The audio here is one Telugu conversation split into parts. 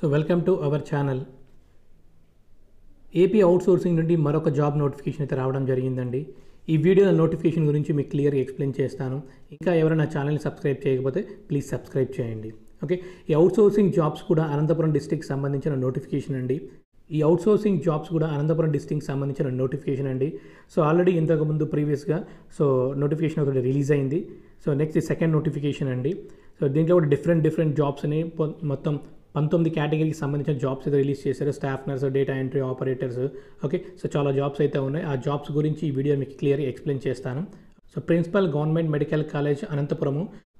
so welcome to our channel AP outsourcing నుండి మరొక జాబ్ నోటిఫికేషన్ అయితే రావడం జరిగిందండి ఈ వీడియో నోటిఫికేషన్ గురించి మీకు క్లియర్గా ఎక్స్ప్లెయిన్ చేస్తాను ఇంకా ఎవరైనా ఛానల్ని సబ్స్క్రైబ్ చేయకపోతే ప్లీజ్ సబ్స్క్రైబ్ చేయండి ఓకే ఈ అవుట్సోర్సింగ్ జాబ్స్ కూడా అనంతపురం డిస్టిక్ సంబంధించిన నోటిఫికేషన్ అండి ఈ అవుట్సోర్సింగ్ జాబ్స్ కూడా అనంతపురం డిస్టిక్ సంబంధించిన నోటిఫికేషన్ అండి సో ఆల్రెడీ ఇంతకుముందు ప్రీవియస్గా సో నోటిఫికేషన్ ఒకటి రిలీజ్ అయింది సో నెక్స్ట్ సెకండ్ నోటిఫికేషన్ అండి సో దీంట్లో కూడా డిఫరెంట్ డిఫరెంట్ జాబ్స్ అని పొ- మొత్తం పంతొమ్మిది కేటగిరీకి సంబంధించిన జాబ్స్ అయితే రిలీజ్ చేశారు staff nurse data entry operators okay so చాలా జాబ్స్ అయితే ఉన్నాయి ఆ జాబ్స్ గురించి ఈ వీడియో మీకు క్లియర్గా ఎక్స్ప్లెయిన్ చేస్తాను so principal government medical college Anantapuram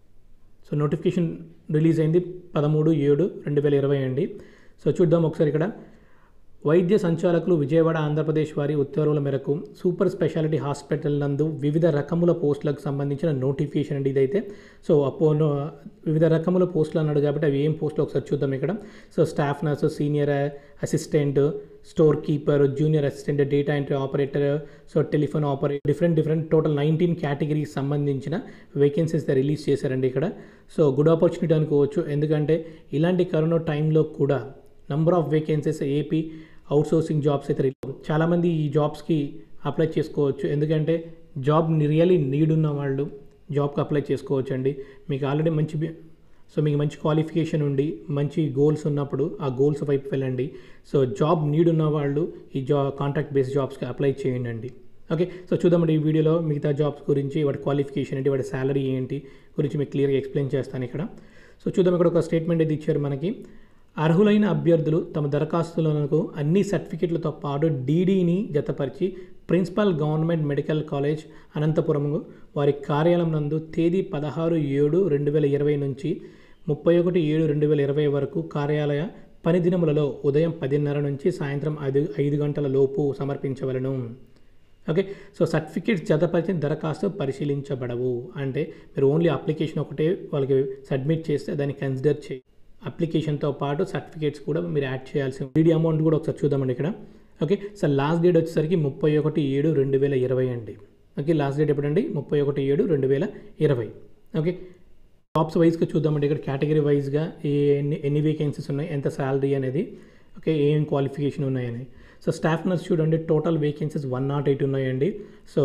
so notification release అయింది పదమూడు ఏడు రెండు వేల ఇరవై అండి సో చూద్దాం ఒకసారి ఇక్కడ వైద్య సంచాలకులు విజయవాడ ఆంధ్రప్రదేశ్ వారి ఉత్తర్వుల మేరకు సూపర్ స్పెషాలిటీ హాస్పిటల్ నందు వివిధ రకముల పోస్టులకు సంబంధించిన నోటిఫికేషన్ అండి ఇదైతే సో అపో వివిధ రకముల పోస్టులు అన్నాడు కాబట్టి అవి ఏం పోస్టులు ఒకసారి చూద్దాం ఇక్కడ so staff nurse senior assistant store keeper junior assistant data entry operator so telephone operator different different total nineteen కేటగిరీకి సంబంధించిన వేకెన్సీస్ రిలీజ్ చేశారండి ఇక్కడ సో గుడ్ ఆపర్చునిటీ అనుకోవచ్చు ఎందుకంటే ఇలాంటి కరోనా టైంలో కూడా number of vacancies AP outsourcing jobs అయితే రిలీజ్ చాలామంది ఈ జాబ్స్కి అప్లై చేసుకోవచ్చు ఎందుకంటే జాబ్ రియలీ నీడ్ ఉన్న వాళ్ళు జాబ్కి అప్లై చేసుకోవచ్చు అండి మీకు ఆల్రెడీ మంచి బి- సో మీకు మంచి క్వాలిఫికేషన్ ఉండి మంచి గోల్స్ ఉన్నప్పుడు ఆ గోల్స్ వైపు వెళ్ళండి సో జాబ్ నీడ్ ఉన్న వాళ్ళు ఈ జా కాంట్రాక్ట్ బేస్డ్ జాబ్స్కి అప్లై చేయండి అండి ఓకే సో చూద్దామండి ఈ వీడియోలో మిగతా జాబ్స్ గురించి వాటి క్వాలిఫికేషన్ ఏంటి వాటి శాలరీ ఏంటి గురించి మీకు క్లియర్గా ఎక్స్ప్లెయిన్ చేస్తాను ఇక్కడ సో చూద్దాం ఇక్కడ ఒక స్టేట్మెంట్ ఇది ఇచ్చారు మనకి అర్హులైన అభ్యర్థులు తమ దరఖాస్తులకు అన్ని సర్టిఫికెట్లతో పాటు డీడీని జతపరిచి principal government medical college Anantapuram వారి కార్యాలయం నందు తేదీ పదహారు ఏడు రెండు వేల ఇరవై నుంచి ముప్పై ఒకటి ఏడు రెండు వేల ఇరవై వరకు కార్యాలయ పని దినములలో ఉదయం పదిన్నర నుంచి సాయంత్రం ఐదు ఐదు గంటల లోపు సమర్పించవలను ఓకే సో సర్టిఫికేట్స్ జతపరిచిన దరఖాస్తు పరిశీలించబడవు అంటే మీరు ఓన్లీ అప్లికేషన్ ఒకటే వాళ్ళకి సబ్మిట్ చేస్తే దాన్ని కన్సిడర్ చేయి అప్లికేషన్తో పాటు సర్టిఫికేట్స్ కూడా మీరు యాడ్ చేయాల్సి డీడీ అమౌంట్ కూడా ఒకసారి చూద్దామండి ఇక్కడ ఓకే సో లాస్ట్ డేట్ వచ్చేసరికి ముప్పై ఒకటి ఏడు రెండు వేల ఇరవై అండి ఓకే లాస్ట్ డేట్ ఎప్పుడండి ముప్పై ఒకటి ఏడు రెండు వేల ఇరవై ఓకే జాబ్స్ వైజ్గా చూద్దామండి ఇక్కడ కేటగిరీ వైజ్గా ఏ ఎన్ని ఎన్ని వేకెన్సీస్ ఉన్నాయి ఎంత శాలరీ అనేది ఓకే ఏం క్వాలిఫికేషన్ ఉన్నాయని సో స్టాఫ్ నర్స్ చూడండి total vacancies one nought eight ఉన్నాయండి సో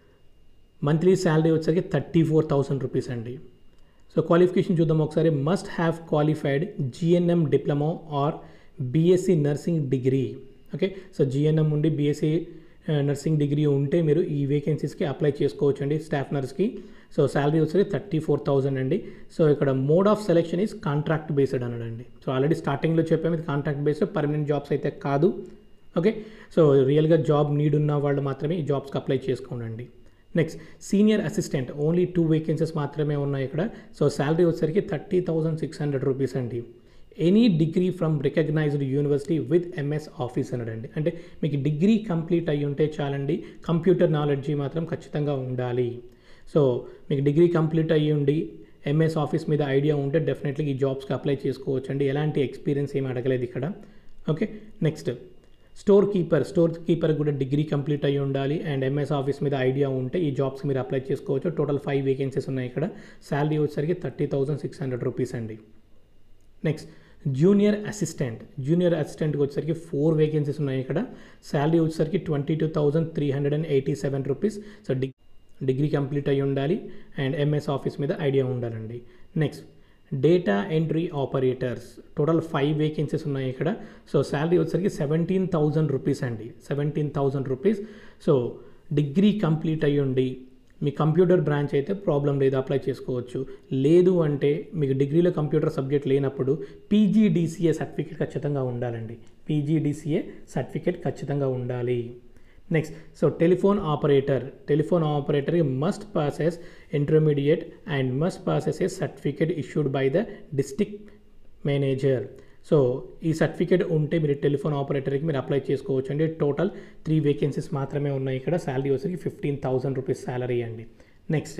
మంత్లీ శాలరీ వచ్చేసరికి థర్టీ ఫోర్ థౌసండ్ రూపీస్ అండి సో క్వాలిఫికేషన్ చూద్దాం ఒకసారి must have qualified GNM diploma or BSc nursing degree okay so GNM ఉండి బీఎస్సీ నర్సింగ్ డిగ్రీ ఉంటే మీరు ఈ వేకెన్సీస్కి అప్లై చేసుకోవచ్చు అండి స్టాఫ్ నర్స్కి సో శాలరీ వచ్చేసి థర్టీ ఫోర్ థౌజండ్ అండి సో ఇక్కడ mode of selection is contract based అన్నాడండి సో ఆల్రెడీ స్టార్టింగ్లో చెప్పాము ఇది కాంట్రాక్ట్ బేస్డ్ పర్మనెంట్ జాబ్స్ అయితే కాదు ఓకే సో రియల్గా జాబ్ నీడ్ ఉన్న వాళ్ళు మాత్రమే ఈ జాబ్స్కి అప్లై చేసుకోండి next senior assistant only two vacancies మాత్రమే ఉన్నాయి ఇక్కడ సో శాలరీ వచ్చేసరికి thirty thousand six hundred rupees అండి any degree from recognised university with MS office అన్నాడండి అంటే మీకు డిగ్రీ కంప్లీట్ అయ్యి ఉంటే చాలండి కంప్యూటర్ నాలెడ్జీ మాత్రం ఖచ్చితంగా ఉండాలి సో మీకు డిగ్రీ కంప్లీట్ అయ్యి ఉండి ఎంఎస్ ఆఫీస్ మీద ఐడియా ఉంటే డెఫినెట్లీ ఈ జాబ్స్కి అప్లై చేసుకోవచ్చు అండి ఎలాంటి ఎక్స్పీరియన్స్ ఏమి అడగలేదు ఇక్కడ okay next store keeper store keeper కూడా డిగ్రీ కంప్లీట్ అయ్యి ఉండాలి అండ్ ఎంఎస్ ఆఫీస్ మీద ఐడియా ఉంటే ఈ జాబ్స్కి మీరు అప్లై చేసుకోవచ్చు టోటల్ ఫైవ్ వేకెన్సీస్ ఉన్నాయి ఇక్కడ శాలరీ వచ్చేసరికి thirty thousand six hundred rupees అండి నెక్స్ట్ జూనియర్ అసిస్టెంట్ జూనియర్ అసిస్టెంట్కి వచ్చేసరికి ఫోర్ వేకెన్సీస్ ఉన్నాయి ఇక్కడ శాలరీ వచ్చేసరికి twenty two thousand three hundred and eighty seven rupees so డిగ్ డిగ్రీ కంప్లీట్ అయ్యి ఉండాలి అండ్ ఎంఎస్ ఆఫీస్ మీద ఐడియా ఉండాలండి next data entry operators total five vacancies ఉన్నాయి ఇక్కడ సో శాలరీ వచ్చేసరికి సెవెంటీన్ థౌజండ్ రూపీస్ అండి seventeen thousand rupees so degree complete అయ్యి ఉండి మీ కంప్యూటర్ బ్రాంచ్ అయితే ప్రాబ్లం లేదు అప్లై చేసుకోవచ్చు లేదు అంటే మీకు డిగ్రీలో కంప్యూటర్ సబ్జెక్ట్ లేనప్పుడు పీజీడీసీఏ సర్టిఫికేట్ ఖచ్చితంగా ఉండాలండి పీజీడీసీఏ సర్టిఫికేట్ ఖచ్చితంగా ఉండాలి next so telephone operator telephone operator must possess intermediate and must possess a certificate issued by the district manager so ఈ సర్టిఫికేట్ ఉంటే మీరు టెలిఫోన్ ఆపరేటర్కి మీరు అప్లై చేసుకోవచ్చు అండి టోటల్ త్రీ వేకెన్సీస్ మాత్రమే ఉన్నాయి ఇక్కడ శాలరీ వచ్చేసరికి ఫిఫ్టీన్ థౌసండ్ రూపీస్ శాలరీ అండి నెక్స్ట్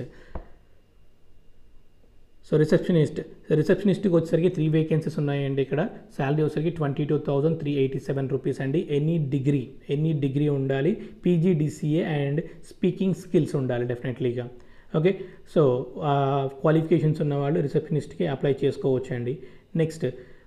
సో రిసెప్షనిస్ట్ రిసెప్షనిస్ట్కి వచ్చేసరికి త్రీ వేకెన్సీస్ ఉన్నాయండి ఇక్కడ శాలరీ వచ్చేసరికి twenty two thousand three eighty seven rupees అండి ఎనీ డిగ్రీ ఎనీ డిగ్రీ ఉండాలి పీజీడిసిఏ అండ్ స్పీకింగ్ స్కిల్స్ ఉండాలి డెఫినెట్లీగా ఓకే సో క్వాలిఫికేషన్స్ ఉన్నవాళ్ళు రిసెప్షనిస్ట్కి అప్లై చేసుకోవచ్చు అండి నెక్స్ట్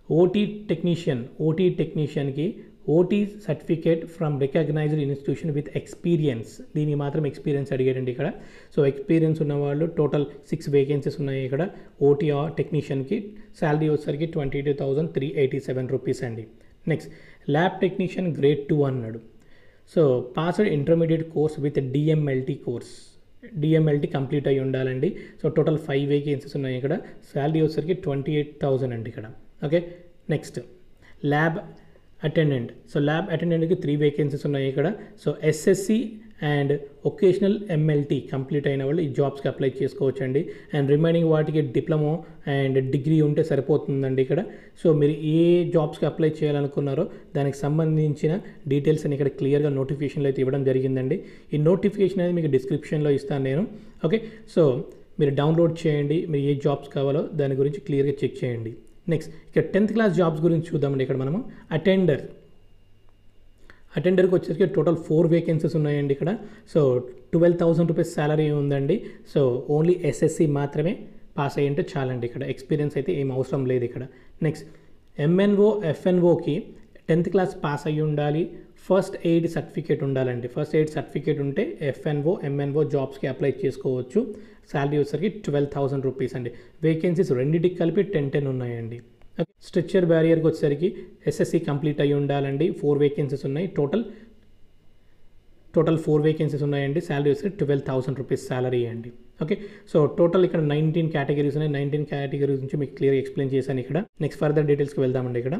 ఓటీ టెక్నీషియన్ ఓటీ టెక్నీషియన్కి OT certificate from recognised institution with experience దీనికి మాత్రం ఎక్స్పీరియన్స్ అడిగాడండి ఇక్కడ సో ఎక్స్పీరియన్స్ ఉన్న వాళ్ళు టోటల్ సిక్స్ వేకెన్సీస్ ఉన్నాయి ఇక్కడ ఓటీ టెక్నీషియన్కి శాలరీ వచ్చేసరికి twenty two thousand three eighty seven rupees అండి next lab technician grade two అన్నాడు so passed intermediate course with DMLT course DMLT complete అయి ఉండాలండి సో టోటల్ ఫైవ్ వేకెన్సీస్ ఉన్నాయి ఇక్కడ శాలరీ వచ్చేసరికి ట్వంటీ ఎయిట్ థౌజండ్ అండి ఇక్కడ okay next lab attendant so lab అటెండెంట్కి త్రీ వేకెన్సీస్ ఉన్నాయి ఇక్కడ so SSC and vocational MLT complete అయిన వాళ్ళు ఈ జాబ్స్కి అప్లై చేసుకోవచ్చు అండి అండ్ రిమైనింగ్ వాటికి డిప్లొమో అండ్ డిగ్రీ ఉంటే సరిపోతుందండి ఇక్కడ సో మీరు ఏ జాబ్స్కి అప్లై చేయాలనుకున్నారో దానికి సంబంధించిన డీటెయిల్స్ అని ఇక్కడ క్లియర్గా నోటిఫికేషన్లో అయితే ఇవ్వడం జరిగిందండి ఈ నోటిఫికేషన్ అనేది మీకు డిస్క్రిప్షన్లో ఇస్తాను నేను ఓకే సో మీరు డౌన్లోడ్ చేయండి మీరు ఏ జాబ్స్ కావాలో దాని గురించి క్లియర్గా చెక్ చేయండి నెక్స్ట్ ఇక్కడ టెన్త్ క్లాస్ జాబ్స్ గురించి చూద్దామండి ఇక్కడ మనము అటెండర్ అటెండర్కి వచ్చేసరికి టోటల్ ఫోర్ వేకెన్సీస్ ఉన్నాయండి ఇక్కడ so twelve thousand rupees salary ఉందండి సో ఓన్లీ ఎస్ఎస్సి మాత్రమే పాస్ అయ్యి ఉంటే చాలండి ఇక్కడ ఎక్స్పీరియన్స్ అయితే ఏం అవసరం లేదు ఇక్కడ నెక్స్ట్ ఎంఎన్ఓ ఎఫ్ఎన్ఓకి టెన్త్ క్లాస్ పాస్ అయ్యి ఉండాలి ఫస్ట్ ఎయిడ్ సర్టిఫికేట్ ఉండాలండి ఫస్ట్ ఎయిడ్ సర్టిఫికేట్ ఉంటే ఎఫ్ఎన్ఓ ఎంఎన్ఓ జాబ్స్కి అప్లై చేసుకోవచ్చు శాలరీ వచ్చేసరికి ట్వెల్వ్ థౌసండ్ రూపీస్ అండి వేకెన్సీస్ రెండింటికి కలిపి టెన్ టెన్ ఉన్నాయండి ఓకే స్ట్రక్చర్ బ్యారియర్కి వచ్చేసరికి ఎస్ఎస్సి కంప్లీట్ అయ్యి ఉండాలండి ఫోర్ వేకెన్సీస్ ఉన్నాయి టోటల్ టోటల్ ఫోర్ వేకెన్సీస్ ఉన్నాయండి శాలరీ వచ్చేసి ట్వెల్వ్ థౌసండ్ రూపీస్ శాలరీ అండి ఓకే సో టోటల్ ఇక్కడ నైన్టీన్ కేటగిరీస్ ఉన్నాయి నైన్టీన్ కేటగిరీస్ నుంచి మీకు క్లియర్గా ఎక్స్ప్లెయిన్ చేశాను ఇక్కడ నెక్స్ట్ ఫర్దర్ డీటెయిల్స్కి వెళ్దామండి ఇక్కడ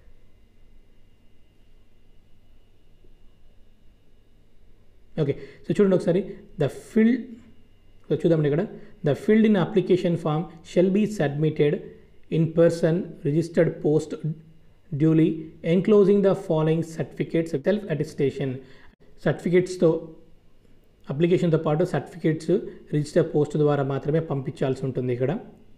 ఓకే సో చూడండి ఒకసారి ద ఫీల్డ్ సో చూద్దామండి ఇక్కడ the filled in application form shall be submitted in person registered post duly enclosing the following certificates self attestation సర్టిఫికేట్స్తో అప్లికేషన్తో పాటు సర్టిఫికేట్స్ రిజిస్టర్ పోస్ట్ ద్వారా మాత్రమే పంపించాల్సి ఉంటుంది ఇక్కడ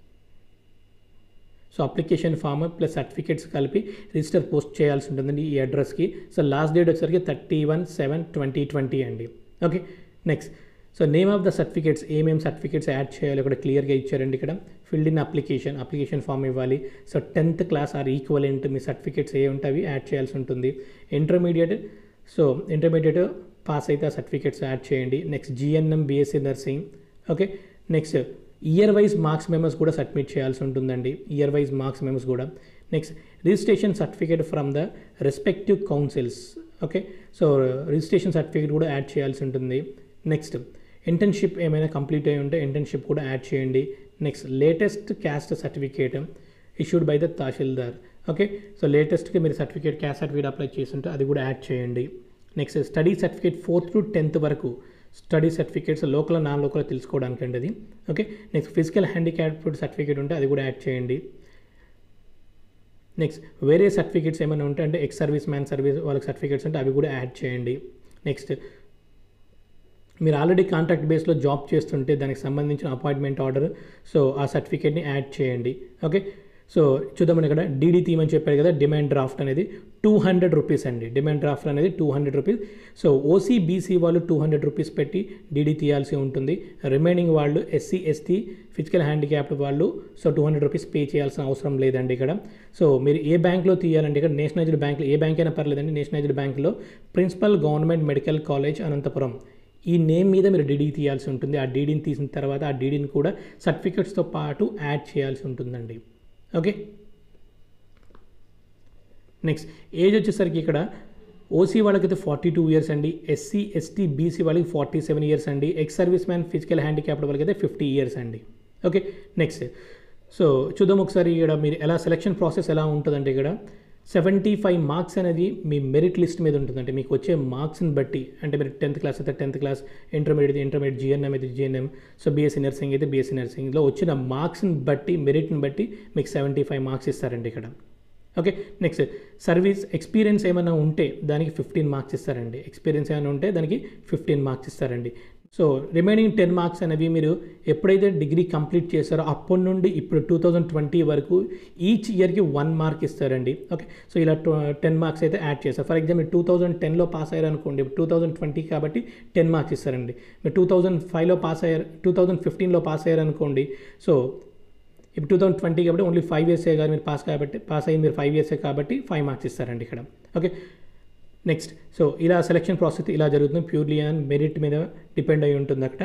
so application form plus certificates కలిపి రిజిస్టర్ పోస్ట్ చేయాల్సి ఉంటుందండి ఈ అడ్రస్కి సో లాస్ట్ డేట్ వచ్చేసరికి thirty one seven twenty twenty అండి okay next so name of the certificates ఏమేమి సర్టిఫికేట్స్ యాడ్ చేయాలో ఇక్కడ క్లియర్గా ఇచ్చారండి ఇక్కడ filled in application application form ఇవ్వాలి so tenth class or equivalent మీ సర్టిఫికేట్స్ ఏ ఉంటాయి యాడ్ చేయాల్సి ఉంటుంది ఇంటర్మీడియట్ సో ఇంటర్మీడియట్ పాస్ అయితే ఆ సర్టిఫికేట్స్ యాడ్ చేయండి next GNM BSc nursing okay next year wise marks memos కూడా సబ్మిట్ చేయాల్సి ఉంటుందండి ఇయర్ వైజ్ మార్క్స్ మెమోస్ కూడా next registration certificate from the respective councils okay so registration certificate కూడా యాడ్ చేయాల్సి ఉంటుంది నెక్స్ట్ ఇంటర్న్షిప్ ఏమైనా కంప్లీట్ అయి ఉంటే ఇంటర్న్షిప్ కూడా యాడ్ చేయండి next latest caste certificate issued by the tahsildar okay so లేటెస్ట్కి మీరు సర్టిఫికేట్ క్యాస్ట్ సర్టిఫికేట్ అప్లై చేస్తుంటే అది కూడా యాడ్ చేయండి next study certificate fourth to tenth వరకు study certificates local non local తెలుసుకోవడానికి అండి అది okay next physical handicapped certificate ఉంటే అది కూడా యాడ్ చేయండి నెక్స్ట్ వేరే సర్టిఫికేట్స్ ఏమైనా ఉంటే అంటే ఎక్స్ సర్వీస్ మ్యాన్ సర్వీస్ వాళ్ళకి సర్టిఫికేట్స్ ఉంటే అవి కూడా యాడ్ చేయండి నెక్స్ట్ మీరు ఆల్రెడీ కాంట్రాక్ట్ బేస్లో జాబ్ చేస్తుంటే దానికి సంబంధించిన అపాయింట్మెంట్ ఆర్డర్ సో ఆ సర్టిఫికేట్ని యాడ్ చేయండి ఓకే సో చూద్దామని ఇక్కడ డీడీ తీయమని చెప్పారు కదా డిమాండ్ డ్రాఫ్ట్ అనేది టూ హండ్రెడ్ రూపీస్ అండి డిమాండ్ డ్రాఫ్ట్ అనేది two hundred rupees so OC BC వాళ్ళు టూ హండ్రెడ్ రూపీస్ పెట్టి డీడీ తీయాల్సి ఉంటుంది రిమైనింగ్ వాళ్ళు ఎస్సీ ఎస్టీ ఫిజికల్ హ్యాండిక్యాప్డ్ వాళ్ళు so two hundred rupees pay చేయాల్సిన అవసరం లేదండి ఇక్కడ సో మీరు ఏ బ్యాంక్లో తీయాలంటే ఇక్కడ నేషనలైజ్డ్ బ్యాంక్లో ఏ బ్యాంక్ అయినా పర్లేదండి నేషనలైజ్డ్ బ్యాంక్లో principal government medical college Anantapuram ఈ నేమ్ మీద మీరు డీడీ తీయాల్సి ఉంటుంది ఆ డీడీని తీసిన తర్వాత ఆ డీడీని కూడా సర్టిఫికెట్స్తో పాటు యాడ్ చేయాల్సి ఉంటుందండి ఓకే నెక్స్ట్ ఏజ్ వచ్చేసరికి ఇక్కడ ఓసీ వాళ్ళకైతే ఫార్టీ టూ ఇయర్స్ అండి ఎస్సీ ఎస్టీ బీసీ వాళ్ళకి ఫార్టీ సెవెన్ ఇయర్స్ అండి ex service man physical handicapped వాళ్ళకైతే ఫిఫ్టీ ఇయర్స్ అండి ఓకే నెక్స్ట్ సో చూద్దాం ఒకసారి ఇక్కడ మీరు ఎలా సెలక్షన్ ప్రాసెస్ ఎలా ఉంటుందంటే ఇక్కడ సెవెంటీ ఫైవ్ మార్క్స్ అనేది మీ మెరిట్ లిస్ట్ మీద ఉంటుందంటే మీకు వచ్చే మార్క్స్ని బట్టి అంటే మీరు టెన్త్ క్లాస్ అయితే tenth class intermediate intermediate GNM అయితే జిఎన్ఎం సో బీఎస్సీ నర్సింగ్ అయితే బీఎస్సీ నర్సింగ్లో వచ్చిన మార్క్స్ని బట్టి మెరిట్ని బట్టి మీకు సెవెంటీ ఫైవ్ మార్క్స్ ఇస్తారండి ఇక్కడ ఓకే నెక్స్ట్ సర్వీస్ ఎక్స్పీరియన్స్ ఏమైనా ఉంటే దానికి ఫిఫ్టీన్ మార్క్స్ ఇస్తారండి ఎక్స్పీరియన్స్ ఏమైనా ఉంటే దానికి ఫిఫ్టీన్ మార్క్స్ ఇస్తారండి సో రిమైనింగ్ టెన్ మార్క్స్ అనేవి మీరు ఎప్పుడైతే డిగ్రీ కంప్లీట్ చేస్తారో అప్పటి నుండి ఇప్పుడు టూ థౌజండ్ ట్వంటీ వరకు ఈచ్ ఇయర్కి వన్ మార్క్ ఇస్తారండి ఓకే సో ఇలా టెన్ మార్క్స్ అయితే యాడ్ చేస్తారు ఫర్ ఎగ్జాంపుల్ టూ థౌజండ్ టెన్లో పాస్ అయ్యారు అనుకోండి టూ థౌజండ్ ట్వంటీ కాబట్టి టెన్ మార్క్స్ ఇస్తారండి మీరు టూ థౌజండ్ ఫైవ్లో పాస్ అయ్యారు టూ థౌజండ్ ఫిఫ్టీన్లో పాస్ అయ్యారు అనుకోండి సో ఇప్పుడు టూ థౌసండ్ ట్వంటీ కాబట్టి ఓన్లీ ఫైవ్ ఇయర్సే కానీ మీరు పాస్ కాబట్టి పాస్ అయ్యింది మీరు ఫైవ్ ఇయర్సే కాబట్టి ఫైవ్ మార్క్స్ ఇస్తారండి ఇక్కడ ఓకే నెక్స్ట్ సో ఇలా సెలెక్షన్ ప్రాసెస్ ఇలా జరుగుతుంది ప్యూర్లీ అండ్ మెరిట్ మీద డిపెండ్ అయి ఉంటుంది అక్కడ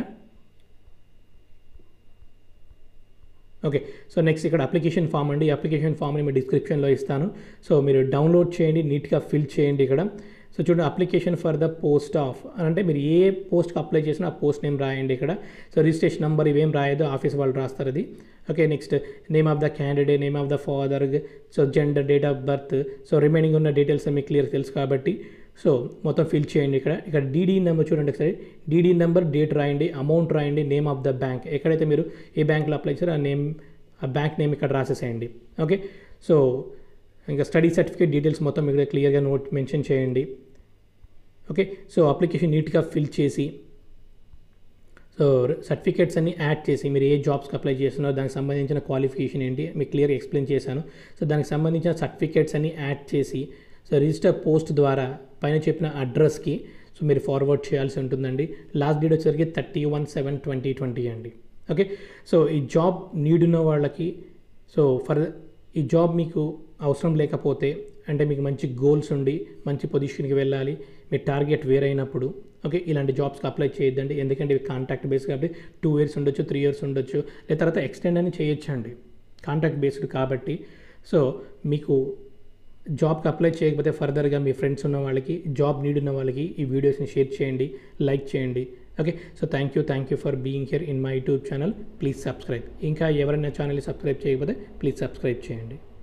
ఓకే సో నెక్స్ట్ ఇక్కడ అప్లికేషన్ ఫామ్ అండి ఈ అప్లికేషన్ ఫామ్ని మీ డిస్క్రిప్షన్లో ఇస్తాను సో మీరు డౌన్లోడ్ చేయండి నీట్గా ఫిల్ చేయండి ఇక్కడ సో చూడండి application for the post of అని అంటే మీరు ఏ పోస్ట్కి అప్లై చేసినా ఆ పోస్ట్ నేమ్ రాయండి ఇక్కడ సో రిజిస్ట్రేషన్ నెంబర్ ఇవేం రాయదు ఆఫీస్ వాళ్ళు రాస్తారు అది okay next name of the candidate name of the father so gender date of birth so remaining ఉన్న డీటెయిల్స్ మీకు క్లియర్ తెలుసు కాబట్టి సో మొత్తం ఫిల్ చేయండి ఇక్కడ ఇక్కడ డీడీ నెంబర్ చూడండి ఒకసారి డీడీ నెంబర్ డేట్ రాయండి అమౌంట్ రాయండి నేమ్ ఆఫ్ ద బ్యాంక్ ఎక్కడైతే మీరు ఏ బ్యాంక్లో అప్లై చేశారో ఆ నేమ్ ఆ బ్యాంక్ నేమ్ ఇక్కడ రాసేసేయండి ఓకే సో ఇంకా స్టడీ సర్టిఫికేట్ డీటెయిల్స్ మొత్తం ఇక్కడ క్లియర్గా నోట్ మెన్షన్ చేయండి ఓకే సో అప్లికేషన్ నీట్గా ఫిల్ చేసి సో సర్టిఫికేట్స్ అన్ని యాడ్ చేసి మీరు ఏ జాబ్స్కి అప్లై చేస్తున్నారో దానికి సంబంధించిన క్వాలిఫికేషన్ ఏంటి మీకు క్లియర్గా ఎక్స్ప్లెయిన్ చేశాను సో దానికి సంబంధించిన సర్టిఫికేట్స్ అన్ని యాడ్ చేసి సో రిజిస్టర్ పోస్ట్ ద్వారా పైన చెప్పిన అడ్రస్కి సో మీరు ఫార్వర్డ్ చేయాల్సి ఉంటుందండి లాస్ట్ డేట్ వచ్చేసరికి thirty one seven twenty twenty అండి ఓకే సో ఈ జాబ్ నీడ్ ఉన్న వాళ్ళకి సో ఫర్ ఈ జాబ్ మీకు అవసరం లేకపోతే అంటే మీకు మంచి గోల్స్ ఉండి మంచి పొజిషన్కి వెళ్ళాలి మీ టార్గెట్ వేరైనప్పుడు ఓకే ఇలాంటి జాబ్స్కి అప్లై చేయొద్దండి ఎందుకంటే ఇవి కాంట్రాక్ట్ బేస్ కాబట్టి టూ ఇయర్స్ ఉండొచ్చు త్రీ ఇయర్స్ ఉండొచ్చు లేదా తర్వాత ఎక్స్టెండ్ అని చేయొచ్చండి కాంట్రాక్ట్ బేస్డ్ కాబట్టి సో మీకు జాబ్కి అప్లై చేయకపోతే ఫర్దర్గా మీ ఫ్రెండ్స్ ఉన్న వాళ్ళకి జాబ్ నీడ్ ఉన్న వాళ్ళకి ఈ వీడియోస్ని షేర్ చేయండి లైక్ చేయండి okay so thank you thank you for being here in my YouTube channel please subscribe ఇంకా ఎవరైనా ఛానల్ని సబ్స్క్రైబ్ చేయకపోతే ప్లీజ్ సబ్స్క్రైబ్ చేయండి